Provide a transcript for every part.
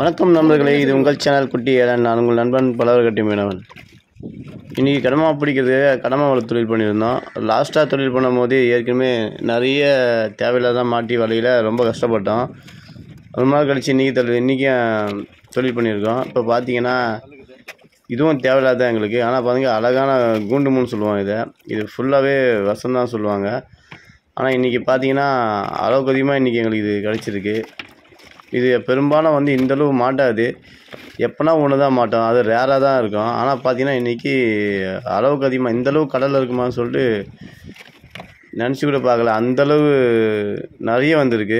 வணக்கம் நண்பர்களே இது உங்கள் சேனல் குட்டி ஏழன் நான் உங்கள் நண்பன் பலவர் கட்டி மீனவன் இன்றைக்கி கடமா பிடிக்கிறது கடமா வலை தொழில் பண்ணியிருந்தோம் லாஸ்ட்டாக தொழில் பண்ணும்போது ஏற்கனவே நிறைய தேவையில்லாத மாட்டி வலையில் ரொம்ப கஷ்டப்பட்டோம் ஒரு நாள் கழிச்சு இன்றைக்கி தொழில் இன்றைக்கும் தொழில் பண்ணியிருக்கோம் இப்போ பார்த்தீங்கன்னா இதுவும் தேவையில்லாத எங்களுக்கு ஆனால் பாருங்க அழகான கூண்டு மூணு சொல்லுவோம் இதை இது ஃபுல்லாகவே விஷம் தான் சொல்லுவாங்க ஆனால் இன்றைக்கி பார்த்தீங்கன்னா அளவுக்கு அதிகமாக இன்றைக்கி எங்களுக்கு இது கிடச்சிருக்கு இது பெரும்பாலும் வந்து இந்தளவு மாட்டாது எப்போனா ஒன்று தான் மாட்டோம் அது ரேராக தான் இருக்கும் ஆனால் பார்த்தீங்கன்னா இன்றைக்கி அளவுக்கு அதிகமாக இந்தளவு கடலில் இருக்குமான்னு சொல்லிட்டு நினச்சி கூட பார்க்கல அந்தளவு நிறைய வந்திருக்கு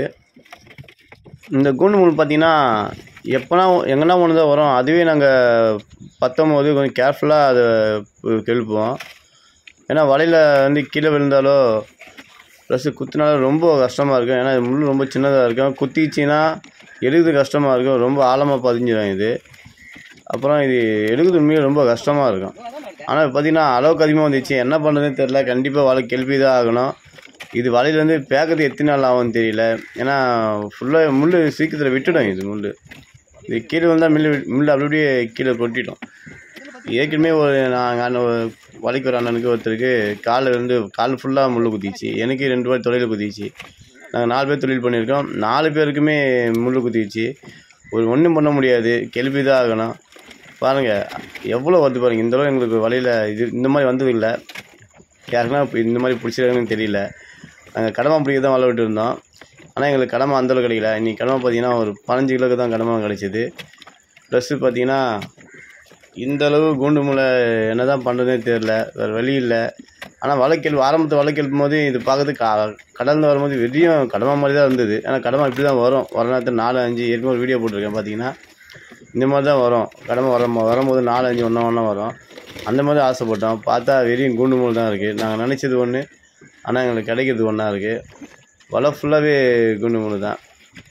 இந்த கூண்டு முள் பார்த்தீங்கன்னா எப்போனா எங்கன்னா ஒன்று தான் வரும் அதுவே நாங்கள் பத்தும் போது கொஞ்சம் கேர்ஃபுல்லாக அதை கெழுப்போம் ஏன்னா வலையில் வந்து கீழே விழுந்தாலோ ப்ளஸ் குத்துனாலும் ரொம்ப கஷ்டமாக இருக்கும் ஏன்னா இது முள் ரொம்ப சின்னதாக இருக்கும் குத்திச்சின்னா எடுக்கிறது கஷ்டமாக இருக்கும் ரொம்ப ஆழமாக பதிஞ்சிடும் இது அப்புறம் இது எடுக்கிறது உண்மையாக ரொம்ப கஷ்டமாக இருக்கும் ஆனால் பார்த்தீங்கன்னா அளவுக்கு அதிகமாக வந்துச்சு என்ன பண்ணுறதுன்னு தெரில கண்டிப்பாக வலை கெழுப்பி தான் ஆகணும் இது வலையிலேருந்து பேக்கிறது எத்தனை நாள் ஆகும்னு தெரியல ஏன்னா ஃபுல்லாக முள் சீக்கிரத்தில் விட்டுடும் இது முள் இது கீழே வந்தால் மில்லு முள் அப்படி அப்படியே கீழே கொட்டிடும் ஏற்கனவே ஒரு நாங்கள் அண்ணன் ஒரு வலைக்கு ஒரு அண்ணனுக்கு ஒருத்தருக்கு காலில் இருந்து கால் ஃபுல்லாக முள் குத்திச்சு எனக்கு ரெண்டு பேர் தொழில் குத்திச்சு நாங்கள் நாலு பேர் தொழில் பண்ணியிருக்கோம் நாலு பேருக்குமே முள் குத்திச்சு ஒரு ஒன்றும் பண்ண முடியாது கெழுப்பி தான் ஆகணும் பாருங்கள் எவ்வளோ வருது பாருங்கள் இந்த அளவு எங்களுக்கு வலையில் இது இந்த மாதிரி வந்தது இல்லை யாருக்குன்னா இப்ப இந்த மாதிரி பிடிச்சிருக்காங்கன்னு தெரியல நாங்கள் கடமை பிடிக்க தான் வலை விட்டு இருந்தோம் ஆனால் எங்களுக்கு கடமை அந்தளவு கிடைக்கல இன்றைக்கி கடமை பார்த்தீங்கன்னா ஒரு பதினஞ்சு கிலோக்கு தான் கடமை கிடைச்சிது ப்ளஸ்ஸு பார்த்தீங்கன்னா இந்த அளவு கூண்டு முளை என்ன தான் பண்ணுறதுனே தெரில வேறு வழி இல்லை ஆனால் வலைக்கெல் ஆரம்பத்தில் வலைக்கெழுப்பும் போது இது பார்க்கறது கா கடலில் வரும்போது வெறியும் கடமை மாதிரி தான் இருந்தது ஏன்னா கடமை இப்படி தான் வரும் வர நேரத்தில் நாலு அஞ்சு ஏற்கனவே ஒரு வீடியோ போட்டிருக்கேன் பார்த்தீங்கன்னா இந்த மாதிரி தான் வரும் கடமை வரும் வரும்போது நாலு அஞ்சு ஒன்றா ஒன்றா வரும் அந்த மாதிரி ஆசைப்பட்டோம் பார்த்தா வெறியும் கூண்டு முள் தான் இருக்குது நாங்கள் நினச்சது ஒன்று ஆனால் எங்களுக்கு கிடைக்கிறது ஒன்றா இருக்குது வலை ஃபுல்லாகவே கூண்டு முள் தான்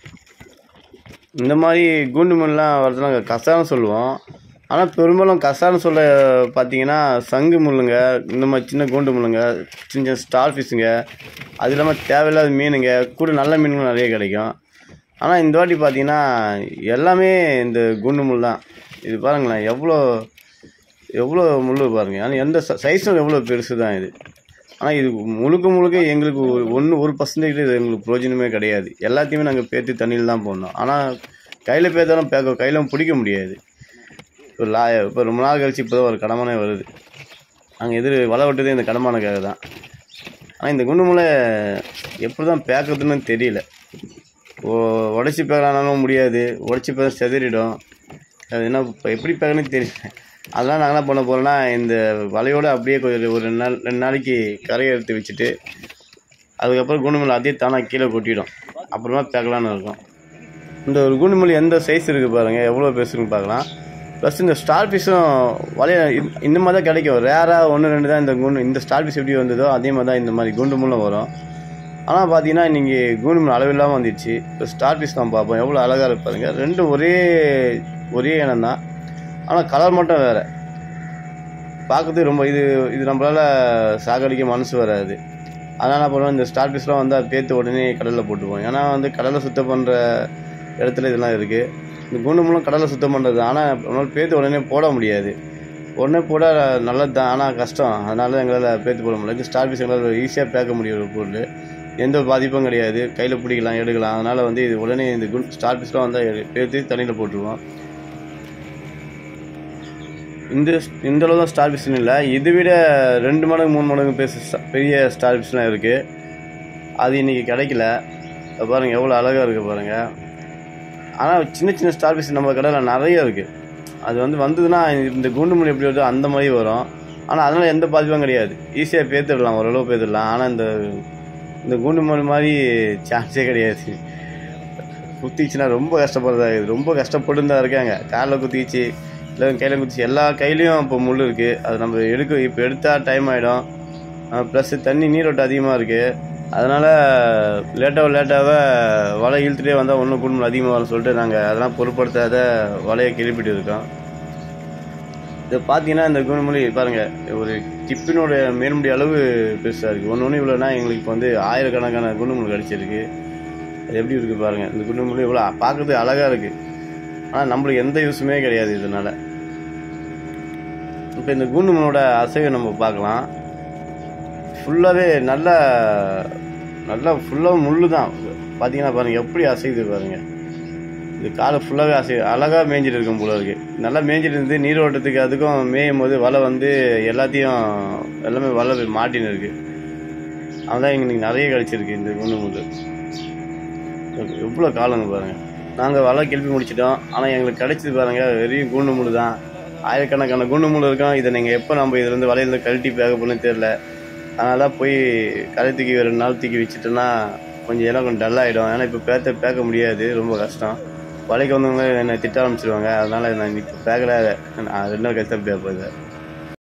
இந்த மாதிரி கூண்டு முள்லாம் வரது நாங்கள் கசான்னு சொல்லுவோம் ஆனால் பெரும்பாலும் கசான்னு சொல்ல பார்த்தீங்கன்னா சங்கு முள்ளுங்க இந்த மாதிரி சின்ன கூண்டு முள்ளுங்க சின்ன சின்ன ஸ்டார் ஃபிஷ்ஷுங்க அது இல்லாமல் தேவையில்லாத மீனுங்க கூட நல்ல மீன்கள் நிறைய கிடைக்கும் ஆனால் இந்த வாட்டி பார்த்தீங்கன்னா எல்லாமே இந்த கூண்டு முள் தான் இது பாருங்களேன் எவ்வளோ எவ்வளோ முள் பாருங்கள் ஆனால் எந்த சைஸும் எவ்வளோ பெருசு தான் இது ஆனால் இது முழுக்க முழுக்க எங்களுக்கு ஒன்று ஒரு பர்சன்டேஜ் இது எங்களுக்கு பிரயோஜனமே கிடையாது எல்லாத்தையுமே நாங்கள் பேர்த்து தண்ணியில் தான் போடணும் ஆனால் கையில் பேர்த்தாலும் பேக்க கையில் பிடிக்க முடியாது இப்போ லா இப்போ ரொம்ப நாள் கழிச்சு இப்போ தான் ஒரு கடமானே வருது நாங்கள் எதிர் வலை விட்டதே இந்த கடமானக்காக தான் ஆனால் இந்த குண்டு முளை எப்படி தான் பேக்கிறதுன்னு தெரியல ஓ உடச்சி பேக்கலானாலும் முடியாது உடச்சி பேக்க செதறிடும் அது என்ன இப்போ எப்படி பேக்கணும்னு தெரியல அதெல்லாம் நாங்கள் என்ன பண்ண போகிறோம்னா இந்த வலையோடு அப்படியே கொஞ்சம் ஒரு ரெண்டு நாள் ரெண்டு நாளைக்கு கரையை எடுத்து வச்சுட்டு அதுக்கப்புறம் குண்டுமல்லி அதே தானாக கீழே கொட்டிடும் அப்புறமா பேக்கலான்னு இருக்கும் இந்த ஒரு குண்டுமல்லி எந்த சைஸ் இருக்குது பாருங்கள் எவ்வளோ பெருசுன்னு பார்க்கலாம் ப்ளஸ் இந்த ஸ்டார் பீஸும் வலைய இந்த- இந்த மாதிரி தான் கிடைக்கும் ரேராக ஒன்று ரெண்டு தான் இந்த குண்டு இந்த ஸ்டார் பீஸ் எப்படி வந்ததோ அதே மாதிரி தான் இந்த மாதிரி குண்டு முள்ளும் வரும் ஆனால் பார்த்தீங்கன்னா இன்றைக்கி கூண்டு முள் அளவில்லாமல் வந்துடுச்சு இப்போ ஸ்டார் பீஸ் தான் பார்ப்போம் எவ்வளோ அழகாக இருப்பாருங்க ரெண்டும் ஒரே ஒரே இனம் தான் ஆனால் கலர் மட்டும் வேறு பார்க்கறதுக்கு ரொம்ப இது இது நம்மளால் சாகடிக்க மனசு வராது அதனால் என்ன பண்ணுவோம் இந்த ஸ்டார் பீஸ்லாம் வந்து அதை பேர்த்து உடனே கடலில் போட்டுப்போம் ஏன்னா வந்து கடலை சுத்தம் பண்ணுற இடத்துல இதெல்லாம் இருக்குது இந்த கூண்டு மூலம் கடலை சுத்தம் பண்ணுறது ஆனால் நம்மளால் பேர்த்து உடனே போட முடியாது உடனே போட நல்லது தான் ஆனால் கஷ்டம் அதனால எங்களால் பேர்த்து போட முடியல இந்த ஸ்டார் பீஸ் எங்களால் ஈஸியாக பேக்க முடியும் ஒரு பொருள் எந்த ஒரு பாதிப்பும் கிடையாது கையில் பிடிக்கலாம் எடுக்கலாம் அதனால் வந்து இது உடனே இந்த குண் ஸ்டார் பீஸ்லாம் வந்து பேர்த்து தண்ணியில் போட்டுருவோம் இந்த இந்த அளவு தான் ஸ்டார் பிஸ்னு இல்லை இதை விட ரெண்டு மடங்கு மூணு மடங்கு பெருசு ஸ்டா- பெரிய ஸ்டார் பிஸ்லாம் இருக்குது அது இன்றைக்கி கிடைக்கல இதை பாருங்கள் எவ்வளோ அழகாக இருக்குது பாருங்கள் ஆனால் சின்ன சின்ன ஸ்டார் பீஸ் நம்ம கடையில் நிறைய இருக்குது அது வந்து வந்ததுன்னா இந்த குண்டு மொழி எப்படி வருதோ அந்த மாதிரி வரும் ஆனால் அதனால் எந்த பாதிப்பும் கிடையாது ஈஸியாக பேத்துடலாம் ஓரளவு பேத்துடலாம் ஆனால் இந்த இந்த குண்டு மொழி மாதிரி சான்ஸே கிடையாது குத்திச்சுன்னா ரொம்ப கஷ்டப்படுறதா இருக்குது ரொம்ப கஷ்டப்பட்டு தான் இருக்காங்க காலில் குத்திச்சு இல்லை கையில் குத்திச்சு எல்லா கையிலையும் இப்போ முள் இருக்குது அது நம்ம எடுக்க இப்போ எடுத்தால் டைம் ஆகிடும் ப்ளஸ் தண்ணி நீரோட்டம் அதிகமாக இருக்குது அதனால் லேட்டாக லேட்டாக வலை இழுத்துட்டே வந்தால் ஒன்றும் குடும்பம் அதிகமாக வரும்னு சொல்லிட்டு நாங்கள் அதெல்லாம் பொருட்படுத்தாத வலையை கிளப்பிட்டு இருக்கோம் இதை பார்த்தீங்கன்னா இந்த குணமொழி பாருங்கள் ஒரு டிப்பினோட மேல்முடி அளவு பெருசாக இருக்குது ஒன்று ஒன்று இவ்வளோனா எங்களுக்கு இப்போ வந்து ஆயிரக்கணக்கான குண்டுமுள் கிடச்சிருக்கு அது எப்படி இருக்குது பாருங்கள் இந்த குண்டுமுள் இவ்வளோ பார்க்கறதுக்கு அழகாக இருக்குது ஆனால் நம்மளுக்கு எந்த யூஸுமே கிடையாது இதனால் இப்போ இந்த கூண்டு மீனோட அசைவை நம்ம பார்க்கலாம் ஃபுல்லாகவே நல்லா நல்லா ஃபுல்லாக முள்ளு தான் பார்த்தீங்கன்னா பாருங்கள் எப்படி அசையுது பாருங்கள் இது காலை ஃபுல்லாகவே அசை அழகாக மேய்ஞ்சிட்டு இருக்கும் போல இருக்கு நல்லா மேய்ஞ்சிட்டு இருந்து நீரோட்டத்துக்கு அதுக்கும் மேயும் போது வலை வந்து எல்லாத்தையும் எல்லாமே வலை போய் மாட்டின்னு இருக்கு அதான் எங்களுக்கு நிறைய கிடச்சிருக்கு இந்த குண்டு முள்ளு எவ்வளோ காலங்க பாருங்கள் நாங்கள் வலை கிளப்பி முடிச்சிட்டோம் ஆனால் எங்களுக்கு கிடைச்சது பாருங்கள் வெறும் கூண்டு முள்ளு தான் ஆயிரக்கணக்கான குண்டு முள்ளு இருக்கும் இதை நீங்கள் எப்போ நம்ம இதுலேருந்து வலையிலேருந்து கழட்டி பேக்க போகணும்னு தெரில அதனால தான் போய் கரை தூக்கி ஒரு ரெண்டு நாள் தூக்கி வச்சுட்டோன்னா கொஞ்சம் இடம் கொஞ்சம் டல்லாகிடும் ஏன்னா இப்போ பேத்த பேக்க முடியாது ரொம்ப கஷ்டம் வலைக்கு வந்தவங்க என்னை திட்ட ஆரம்பிச்சிருவாங்க அதனால நான் இப்போ பேக்கல நான் ரெண்டு நாள் கழிச்சு தான் பேப்பேன்